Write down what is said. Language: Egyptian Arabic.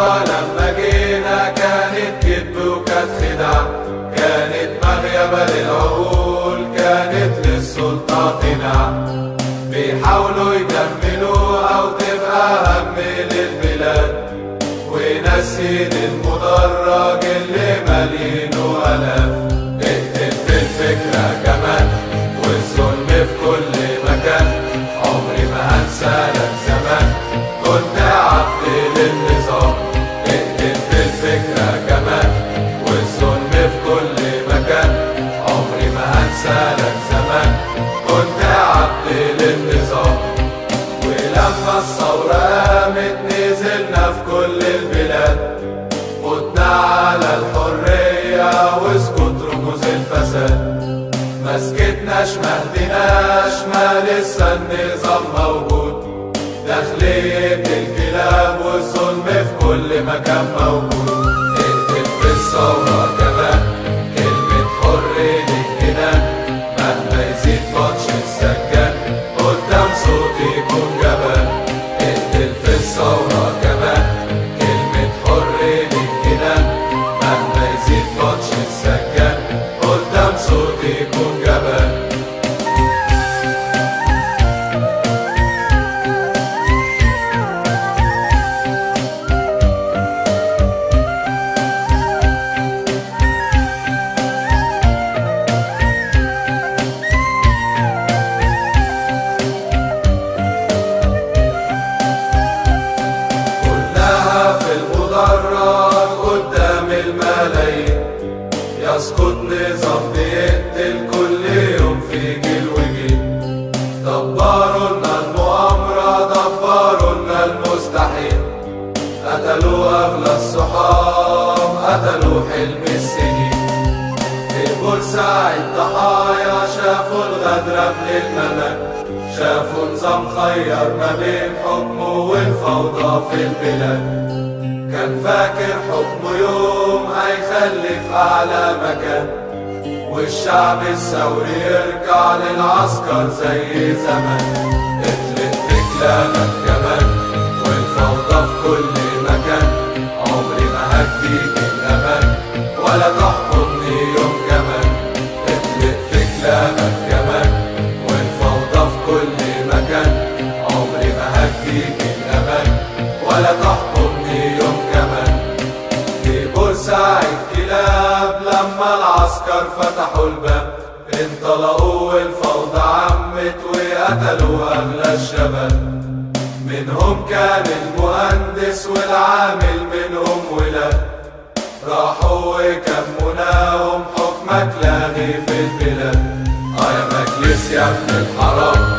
مرة لما جينا كانت كذب وكانت خدعة كانت مغيبة للعقول كانت للسلطة تنع بيحاولوا يجملوها وتبقى هم للبلاد ونسين المدرج اللي مالينه ألاف اقتل في الفكرة كمان والظلم في كل مكان عمري ما هنسى لك زمان كنت عبد للنظام اقتل في الفكرة كمان والظلم في كل مكان عمري ما هنسى لك زمان كنت عبد للنظام ولما الثورة قامت نزلنا في كل البلاد متنا على الحرية واسكت رموز الفساد ما سكتناش ما هديناش ما لسه النظام موجود داخلية الكلاب والظلم في كل مكان موجود اقتل في الثورة كمان كلمة حر للجنان مهما يزيد ماتش السجان قدام صوتي يكون جبان اقتل في الثورة كمان كلمة حر للجنان مهما يزيد ماتش السجان قدام صوتي يكون جبان كلها في المدرج قدام الملايين يسقط نظام بيقتل كل يوم في جيل وجيل دبروا لنا المؤامرة دبروا لنا المستحيل قتلوا أغلى الصحاب قتلوا حلم السنين في بورسعيد ضحايا شافوا الغدر قبل الممات شافوا نظام خير ما بين حكمه والفوضى في البلاد كان فاكر حكمه يوم هيخلي في أعلى مكان والشعب الثوري يرجع للعسكر زي زمان اطلق في كلامك كمان والفوضى في كل مكان عمري ما هديك الأمان ولا تحكمني يوم كمان اطلق في كلامك كمان والفوضى في كل مكان عمري ما هديك الأمان ولا تحكمني يوم كمان في بورسعيد كلاب لما العسكر فتحوا الباب انطلقوا والفوضى عمت وقتلوا أغلى الشباب منهم كان المهندس والعامل منهم ولاد راحوا وكموناهم حكمك لاغي في البلاد اه يا مجلس يا ابن الحرام